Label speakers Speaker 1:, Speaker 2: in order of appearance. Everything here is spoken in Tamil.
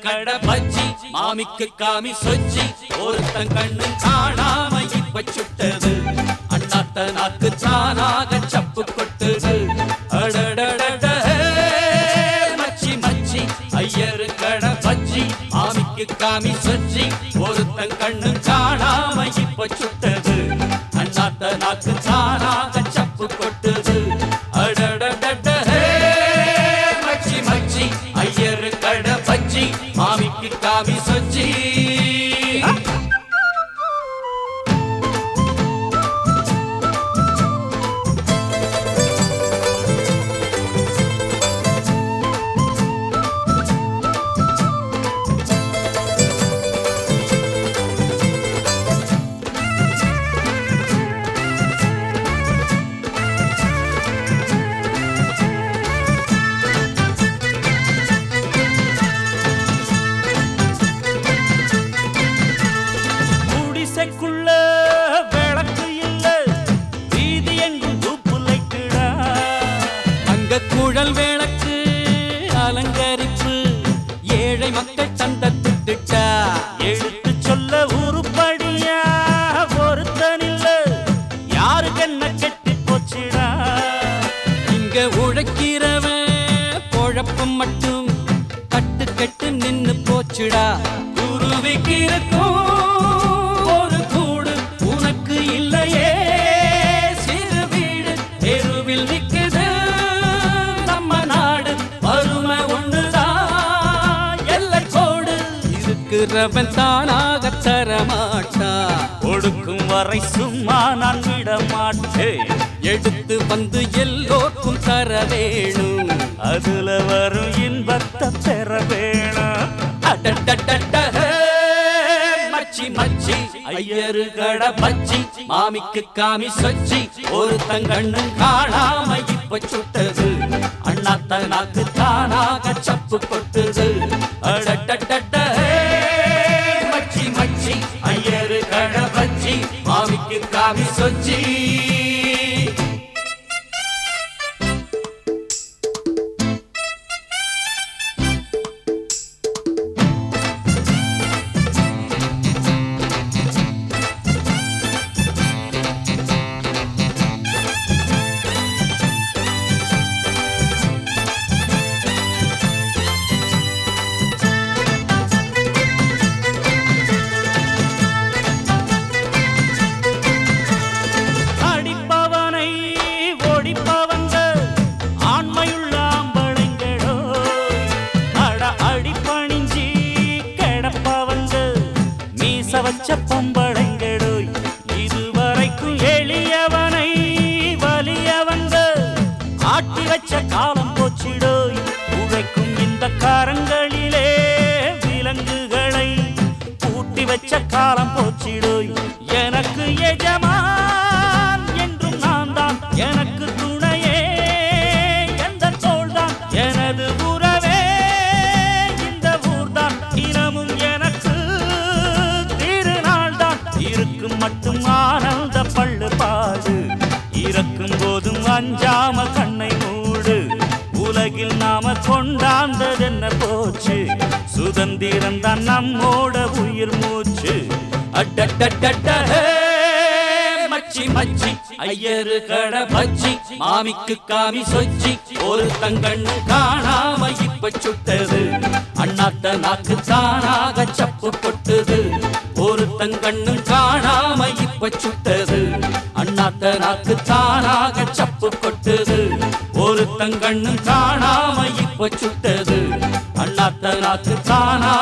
Speaker 1: கட பச்சி மாமிக்கு காமி சொச்சி ஒருத்தன் கண்ணு காணாம இப்ப சுட்டது அண்ணாத்த நாக்கு தானாக சப்பு கொட்டுது அடடடட மச்சி மச்சி ஐயரு கட பச்சி மாமிக்கு காமி சொச்சி ஒருத்தன் கண்ணு காணாம இப்ப சுட்டது அண்ணாத்த நாக்கு தானாக சப்பு கொட்டுது அடடடட மச்சி மச்சி ஐயரு கட பச்சி மாமிக்கு காமி சொச்சி
Speaker 2: குடிசைக்குள்ள விளக்கு இல்ல வீதி எங்கும் தூப்பு லைட்டுடா
Speaker 1: அங்க குழல் விளக்கு அலங்கரிப்பு ஏழை மக்கள் சந்த திட்டா
Speaker 2: எடுத்து சொல்ல உருப்படியா ஒருத்தனில்ல யாருக்கு என்ன கெட்டி போச்சுடா
Speaker 1: இங்க உழைக்கிறவன் பொழப்பு மட்டும் கட்டு கட்டு நின்னு போச்சுடா குருவிக்கு இருக்கும் ஒரு கூடு உனக்கு இல்லையே சிறு வீடு தெருவில் நிக்குது நம்ம நாடு வறுமை ஒண்ணுதான் எல்லை கோடு இருக்கிறவன் தானாக தரமாட்டா
Speaker 2: கொடுக்கும் வரை சும்மா நான் விட மாட்டேன்
Speaker 1: எடுத்து வந்து எல்லோருக்கும் தர வேணும்
Speaker 2: அதுல வரும் இன்பத்தை பெற வேணும்
Speaker 1: அடடடட, மச்சி மச்சி ஐயரு கட பச்சி மாமிக்கு காமி சொச்சி ஒரு தங்கண்ணு காணாம இப்ப சுட்டது அண்ணாத்த நாக்கு தானாக சப்பு கொட்டுது அடடடட, மச்சி மச்சி ஐயரு கட பச்சி மாமிக்கு காமி சொச்சி
Speaker 2: அடிப்பவனை ஓடிப்பவங்க ஆண்மையுள்ள ஆம்பளைங்களோ அட அடிப்பணிஞ்சி கிடப்பவங்க மீச வச்ச பொம்பளைங்களோ இதுவரைக்கும் எளியவனை வலியவங்க ஆட்டி வச்ச காலம் போச்சிடோய் உழைக்கும் இந்த காரங்களிலே விலங்குகளை பூட்டி வச்ச காலம் போச்சிடோய் எனக்கு எஜமான் என்றும் நான் தான் எனக்கு துணையே எந்த தோள்தான் எனது உறவே இந்த ஊர்தான் இனமும் எனக்கு திருநாள் தான் இருக்கும் மட்டும் ஆனந்த பள்ளு பாடு இறக்கும் போதும் அஞ்சாம கண்ணை மூடு உலகில் நாம கொண்டாந்ததென்ன போச்சு சுதந்திரம் தான் நம்மோட உயிர் மூச்சு
Speaker 1: அடடடட, மச்சி மச்சி ஐயரு கட பச்சி மாமிக்கு காமி சொச்சி ஒரு தங்கண்ணு காணாம இப்ப சுட்டது அண்ணாத்த நாக்கு தானாக சப்பு கொட்டுது ஒரு தங்கண்ணு காணாம இப்ப சுட்டது அண்ணாத்த நாக்கு தானாக சப்பு கொட்டுது ஒரு தங்கண்ணு காணாம இப்ப சுட்டது அண்ணாத்த நாக்கு தானா